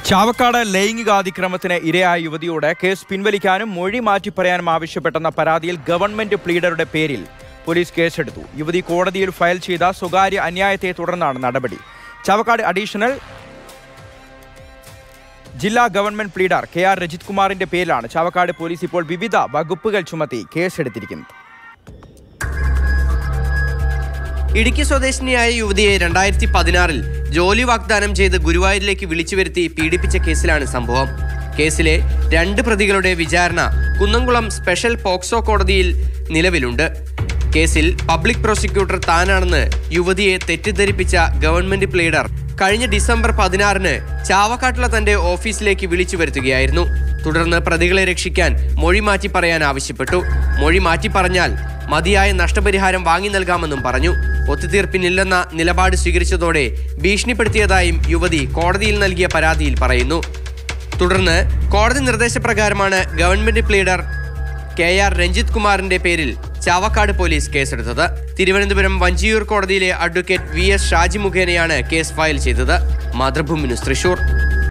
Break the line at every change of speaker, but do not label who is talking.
ചാവക്കാട് ലൈംഗികാതിക്രമത്തിന് ഇരയായ യുവതിയോട് കേസ് പിൻവലിക്കാനും മൊഴി മാറ്റി പറയാനും ആവശ്യപ്പെട്ടെന്ന പരാതിയിൽ ഗവൺമെന്റ് പ്ലീഡറുടെ പേരിൽ പോലീസ് കേസെടുത്തു യുവതി കോടതിയിൽ ഫയൽ ചെയ്ത സ്വകാര്യ അന്യായത്തെ തുടർന്നാണ് നടപടി ചാവക്കാട് അഡീഷണൽ ജില്ലാ government pleader K R Rajith കുമാറിന്റെ പേരിലാണ് ചാവക്കാട് പോലീസ് ഇപ്പോൾ വിവിധ വകുപ്പുകൾ ചുമത്തി കേസെടുത്തിരിക്കുന്നത്
ഇടുക്കി സ്വദേശിനിയായ യുവതിയെ രണ്ടായിരത്തി പതിനാറിൽ ജോലി വാഗ്ദാനം ചെയ്ത് ഗുരുവായൂരിലേക്ക് വിളിച്ചു വരുത്തി പീഡിപ്പിച്ച കേസിലാണ് സംഭവം കേസിലെ രണ്ട് പ്രതികളുടെ വിചാരണ കുന്നംകുളം സ്പെഷ്യൽ പോക്സോ കോടതിയിൽ നിലവിലുണ്ട് കേസിൽ പബ്ലിക് പ്രോസിക്യൂട്ടർ താനാണെന്ന് യുവതിയെ തെറ്റിദ്ധരിപ്പിച്ച ഗവൺമെന്റ് പ്ലീഡർ കഴിഞ്ഞ ഡിസംബർ പതിനാറിന് ചാവക്കാട്ടുള്ള തന്റെ ഓഫീസിലേക്ക് വിളിച്ചു വരുത്തുകയായിരുന്നു തുടർന്ന് പ്രതികളെ രക്ഷിക്കാൻ മൊഴി മാറ്റി പറയാൻ ആവശ്യപ്പെട്ടു മൊഴി മാറ്റി പറഞ്ഞാൽ മതിയായ നഷ്ടപരിഹാരം വാങ്ങി നൽകാമെന്നും പറഞ്ഞു ഒത്തുതീർപ്പിനില്ലെന്ന നിലപാട് സ്വീകരിച്ചതോടെ ഭീഷണിപ്പെടുത്തിയതായും യുവതി കോടതിയിൽ നൽകിയ പരാതിയിൽ പറയുന്നു തുടർന്ന് കോടതി നിർദ്ദേശപ്രകാരമാണ് government pleader K R Ranjith കുമാറിന്റെ പേരിൽ ചാവക്കാട് പോലീസ് കേസെടുത്തത് തിരുവനന്തപുരം വഞ്ചിയൂർ കോടതിയിലെ അഡ്വക്കേറ്റ് വി എസ് ഷാജി മുഖേനയാണ് കേസ് ഫയൽ ചെയ്തത് മാതൃഭൂമി ന്യൂസ് തൃശൂർ